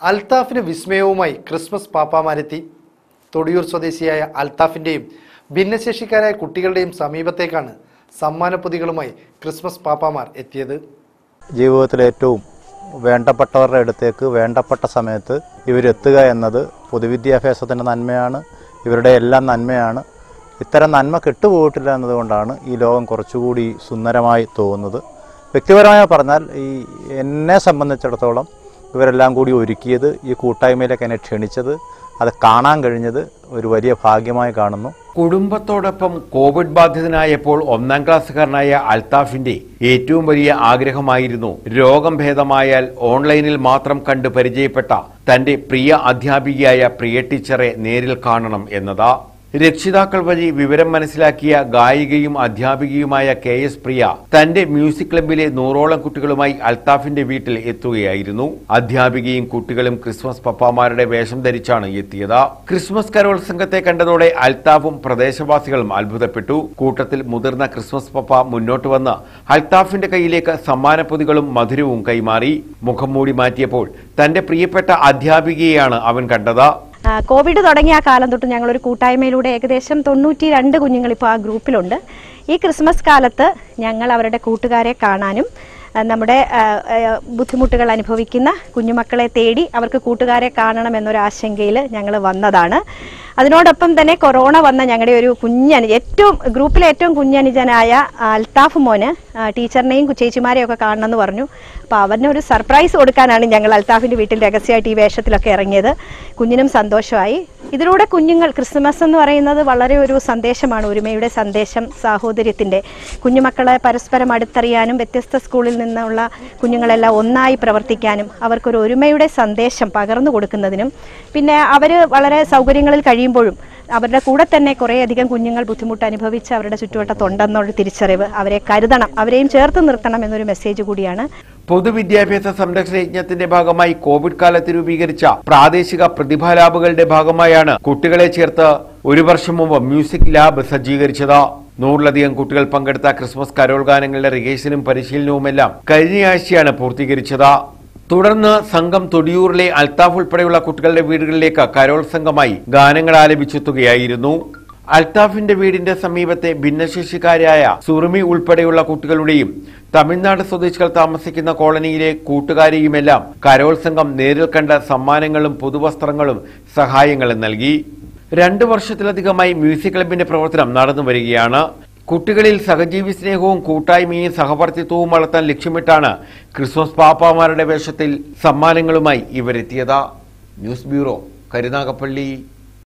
അൽത്താഫിന് വിസ്മയവുമായി Christmas പാപ്പാമാരെത്തി Thodiyoor സ്വദേശിയായ അൽത്താഫിൻ്റെയും ഭിന്നശേഷിക്കാരായ കുട്ടികളുടെയും സമീപത്തേക്കാണ് സമ്മാനപ്പൊതികളുമായി ക്രിസ്മസ് പാപ്പാമാർ എത്തിയത് ജീവിതത്തിൽ ഏറ്റവും വേണ്ടപ്പെട്ടവരുടെ അടുത്തേക്ക് വേണ്ടപ്പെട്ട സമയത്ത് ഇവരെത്തുക എന്നത് പൊതുവിദ്യാഭ്യാസത്തിൻ്റെ നന്മയാണ് ഇവരുടെ എല്ലാം നന്മയാണ് ഇത്തരം നന്മ കെട്ടുപോയിട്ടില്ല എന്നതുകൊണ്ടാണ് ഈ ലോകം കുറച്ചുകൂടി സുന്ദരമായി തോന്നുന്നത് വ്യക്തിപരമായി പറഞ്ഞാൽ ഈ എന്നെ സംബന്ധിച്ചിടത്തോളം ഇവരെല്ലാം കൂടി ഒരുക്കിയത് ഈ കൂട്ടായ്മയിലേക്ക് എന്നെ ക്ഷണിച്ചത് അത് കാണാൻ കഴിഞ്ഞത് ഒരു വലിയ ഭാഗ്യമായി കാണുന്നു കുടുംബത്തോടൊപ്പം കോവിഡ് ബാധിതനായപ്പോൾ ഒന്നാം ക്ലാസ്സുകാരനായ അൽത്താഫിന്റെ ഏറ്റവും വലിയ ആഗ്രഹമായിരുന്നു രോഗം ഭേദമായാൽ ഓൺലൈനിൽ മാത്രം കണ്ട് പരിചയപ്പെട്ട തന്റെ പ്രിയ അധ്യാപികയായ പ്രിയ ടീച്ചറെ നേരിൽ കാണണം എന്നതാ രക്ഷിതാക്കൾ വഴി വിവരം മനസ്സിലാക്കിയ ഗായികയും അധ്യാപികയുമായ കെ എസ് പ്രിയ തന്റെ മ്യൂസിക് ക്ലബിലെ നൂറോളം കുട്ടികളുമായി അൽത്താഫിന്റെ വീട്ടിൽ എത്തുകയായിരുന്നു അധ്യാപികയും കുട്ടികളും ക്രിസ്മസ് പപ്പാമാരുടെ വേഷം ധരിച്ചാണ് എത്തിയത് ക്രിസ്മസ് കരോൾ സംഘത്തെ കണ്ടതോടെ അൽത്താഫും പ്രദേശവാസികളും അത്ഭുതപ്പെട്ടു കൂട്ടത്തിൽ മുതിർന്ന ക്രിസ്മസ് പപ്പ മുന്നോട്ട് വന്ന് അൽത്താഫിന്റെ കയ്യിലേക്ക് സമ്മാനപ്പൊതികളും മധുരവും കൈമാറി മുഖം മൂടി മാറ്റിയപ്പോൾ തന്റെ പ്രിയപ്പെട്ട അധ്യാപികയെയാണ് അവൻ കണ്ടത് ആ, കോവിഡ് തുടങ്ങിയ ആ കാലം തൊട്ട് ഞങ്ങളൊരു കൂട്ടായ്മയിലൂടെ ഏകദേശം തൊണ്ണൂറ്റി രണ്ട് കുഞ്ഞുങ്ങൾ ഇപ്പോൾ ആ ഗ്രൂപ്പിലുണ്ട് ഈ ക്രിസ്മസ് കാലത്ത് ഞങ്ങൾ അവരുടെ കൂട്ടുകാരെ കാണാനും ആ, നമ്മുടെ ആ, ആ, ബുദ്ധിമുട്ടുകൾ അനുഭവിക്കുന്ന കുഞ്ഞുമക്കളെ തേടി അവർക്ക് കൂട്ടുകാരെ കാണണം എന്നൊരു ആശങ്കയിൽ ഞങ്ങൾ വന്നതാണ് അതിനോടൊപ്പം തന്നെ കൊറോണ വന്ന ഞങ്ങളുടെ ഒരു കുഞ്ഞനു ഏറ്റവും ഗ്രൂപ്പിലെ ഏറ്റവും കുഞ്ഞനുജനായ അൽത്താഫ് മോന് ആ, ടീച്ചറിനെയും ചേച്ചിമാരെയും ഒക്കെ കാണണമെന്ന് പറഞ്ഞു അപ്പോൾ അവന് ഒരു സർപ്രൈസ് കൊടുക്കാനാണ് ഞങ്ങൾ അൽത്താഫിൻ്റെ വീട്ടിൽ രഹസ്യമായിട്ട് ഈ വേഷത്തിലൊക്കെ ഇറങ്ങിയത് കുഞ്ഞിനും സന്തോഷമായി ഇതിലൂടെ കുഞ്ഞുങ്ങൾ ക്രിസ്മസ് എന്ന് പറയുന്നത് വളരെ ഒരു സന്ദേശമാണ് ഒരുമയുടെ സന്ദേശം സാഹോദര്യത്തിൻ്റെ കുഞ്ഞുമക്കളെ പരസ്പരം അടുത്തറിയാനും വ്യത്യസ്ത സ്കൂളിൽ നിന്നുള്ള കുഞ്ഞുങ്ങളെല്ലാം ഒന്നായി പ്രവർത്തിക്കാനും അവർക്കൊരു ഒരുമയുടെ സന്ദേശം പകർന്നു കൊടുക്കുന്നതിനും പിന്നെ അവർ വളരെ സൗകര്യങ്ങളിൽ കഴിയുമ്പോഴും അവരുടെ കൂടെ തന്നെ കുറേയധികം കുഞ്ഞുങ്ങൾ ബുദ്ധിമുട്ട് അനുഭവിച്ച് അവരുടെ ചുറ്റുവട്ടത്തുണ്ടെന്നുള്ള തിരിച്ചറിവ് അവരെ കരുതണം അവരെയും ചേർത്ത് നിർത്തണം എന്നൊരു മെസ്സേജ് കൂടിയാണ് പൊതുവിദ്യാഭ്യാസ സംരക്ഷണ യജ്ഞത്തിന്റെ ഭാഗമായി കോവിഡ് കാലത്ത് രൂപീകരിച്ച പ്രാദേശിക പ്രതിഭാ ലാബുകളുടെ ഭാഗമായാണ് കുട്ടികളെ ചേർത്ത് ഒരു വർഷം മുമ്പ് മ്യൂസിക് ലാബ് സജ്ജീകരിച്ചത് നൂറിലധികം കുട്ടികൾ പങ്കെടുത്ത ക്രിസ്മസ് കരോൾ ഗാനങ്ങളുടെ റിഹേഴ്സലും പരിശീലനവുമെല്ലാം കഴിഞ്ഞയാഴ്ചയാണ് പൂർത്തീകരിച്ചത് തുടർന്ന് സംഘം തൊടിയൂറിലെ അൽത്താഫ് ഉൾപ്പെടെയുള്ള കുട്ടികളുടെ വീടുകളിലേക്ക് കരോൾ സംഘമായി ഗാനങ്ങൾ ആലപിച്ചെത്തുകയായിരുന്നു അൽത്താഫിന്റെ വീടിന്റെ സമീപത്തെ ഭിന്നശേഷിക്കാരായ സുറുമി ഉൾപ്പെടെയുള്ള കുട്ടികളുടെയും തമിഴ്നാട് സ്വദേശികൾ താമസിക്കുന്ന കോളനിയിലെ കൂട്ടുകാരെയുമെല്ലാം കരോൾ സംഘം നേരിൽ കണ്ട സമ്മാനങ്ങളും പുതുവസ്ത്രങ്ങളും സഹായങ്ങളും നൽകി രണ്ടു വർഷത്തിലധികമായി മ്യൂസിക് ക്ലബിന്റെ പ്രവർത്തനം നടന്നു വരികയാണ് കുട്ടികളിൽ സഹജീവി സ്നേഹവും കൂട്ടായ്മയും സഹവർത്തിത്വവും വളർത്താൻ ലക്ഷ്യമിട്ടാണ് ക്രിസ്മസ് പാപ്പാമാരുടെ വേഷത്തിൽ സമ്മാനങ്ങളുമായി ഇവരെത്തിയത് ന്യൂസ് ബ്യൂറോ കരുനാഗപ്പള്ളി